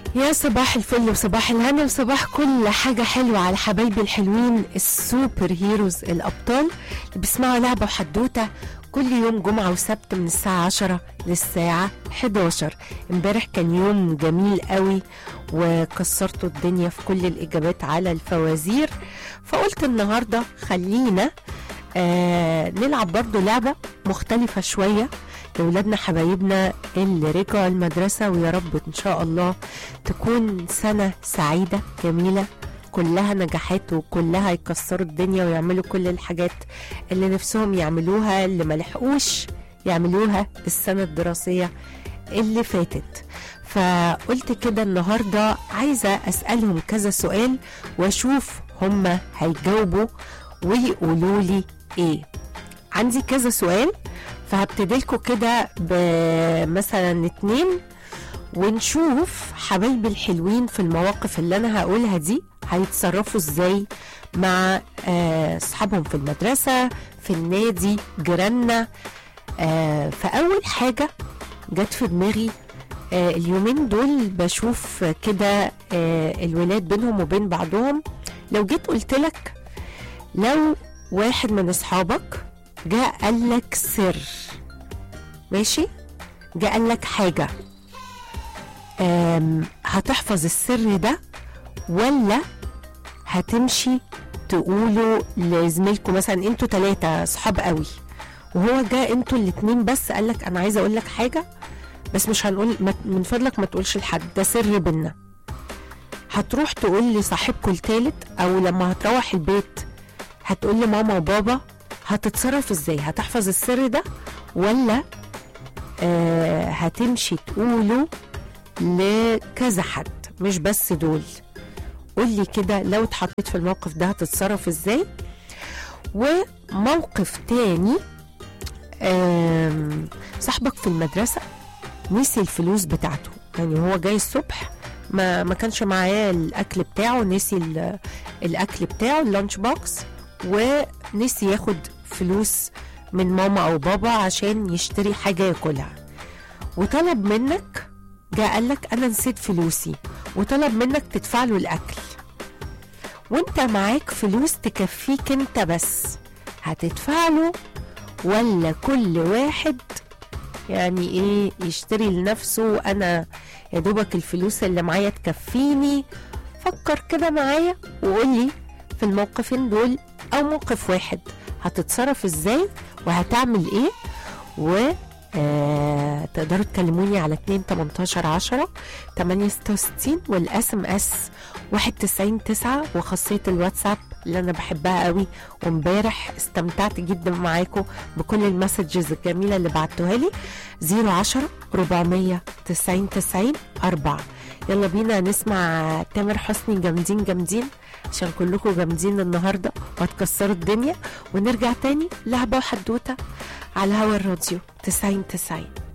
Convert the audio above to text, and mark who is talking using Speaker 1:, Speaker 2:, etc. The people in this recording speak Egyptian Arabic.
Speaker 1: يا صباح الفل وصباح الهنا وصباح كل حاجة حلوة على حبايبي الحلوين السوبر هيروز الأبطال اللي بيسمعوا لعبة وحدوتة كل يوم جمعة وسبت من الساعة 10 للساعة 11 امبارح كان يوم جميل قوي وكسرتوا الدنيا في كل الإجابات على الفوازير فقلت النهاردة خلينا آه نلعب برضو لعبة مختلفة شوية لولادنا حبايبنا اللي رجعوا المدرسة ويا رب إن شاء الله تكون سنة سعيدة جميلة كلها نجاحات وكلها يكسروا الدنيا ويعملوا كل الحاجات اللي نفسهم يعملوها اللي ما لحقوش يعملوها السنة الدراسية اللي فاتت فقلت كده النهاردة عايزة أسألهم كذا سؤال وأشوف هم هيجاوبوا ويقولوا لي إيه عندي كذا سؤال فهبتدي لكم كده بمثلا اتنين ونشوف حبايبي الحلوين في المواقف اللي انا هقولها دي هيتصرفوا ازاي مع آه، اصحابهم في المدرسه في النادي جيراننا آه، فاول حاجه جت في دماغي آه، اليومين دول بشوف كده آه، الولاد بينهم وبين بعضهم لو جيت قلت لك لو واحد من اصحابك جاء قال لك سر ماشي جاء قال لك حاجه آم، هتحفظ السر ده ولا هتمشي تقولوا لزميلكم مثلا انتوا ثلاثة صحاب قوي وهو جاء انتوا الاتنين بس قالك انا عايزه اقول لك حاجه بس مش هنقول ما- من فضلك ما تقولش لحد ده سر بينا هتروح تقول لصاحبكم التالت او لما هتروح البيت هتقول لماما وبابا هتتصرف ازاي هتحفظ السر ده ولا آه هتمشي تقوله لكذا حد مش بس دول قولي كده لو اتحطيت في الموقف ده هتتصرف ازاي وموقف تاني آم، صاحبك في المدرسة نسي الفلوس بتاعته يعني هو جاي الصبح ما ما كانش معاه الاكل بتاعه نسي ال- الاكل بتاعه اللانش بوكس ونسي ياخد فلوس من ماما او بابا عشان يشتري حاجه ياكلها وطلب منك جاء قال لك انا نسيت فلوسي وطلب منك تدفع له الاكل وانت معاك فلوس تكفيك انت بس هتدفع له ولا كل واحد يعني ايه يشتري لنفسه انا يا دوبك الفلوس اللي معايا تكفيني فكر كده معايا وقولي في الموقفين دول او موقف واحد هتتصرف ازاي وهتعمل ايه و آه تقدروا تكلموني على 2 18 10 866 والاس ام اس 91 9 وخاصيه الواتساب اللي انا بحبها قوي وامبارح استمتعت جدا معاكم بكل المسجز الجميله اللي بعتوها لي 010 400 90 90 4 يلا بينا نسمع تامر حسني جامدين جامدين عشان كلكم جامدين النهارده وهتكسروا الدنيا ونرجع تاني لعبه وحدوته على هوا الراديو 90 90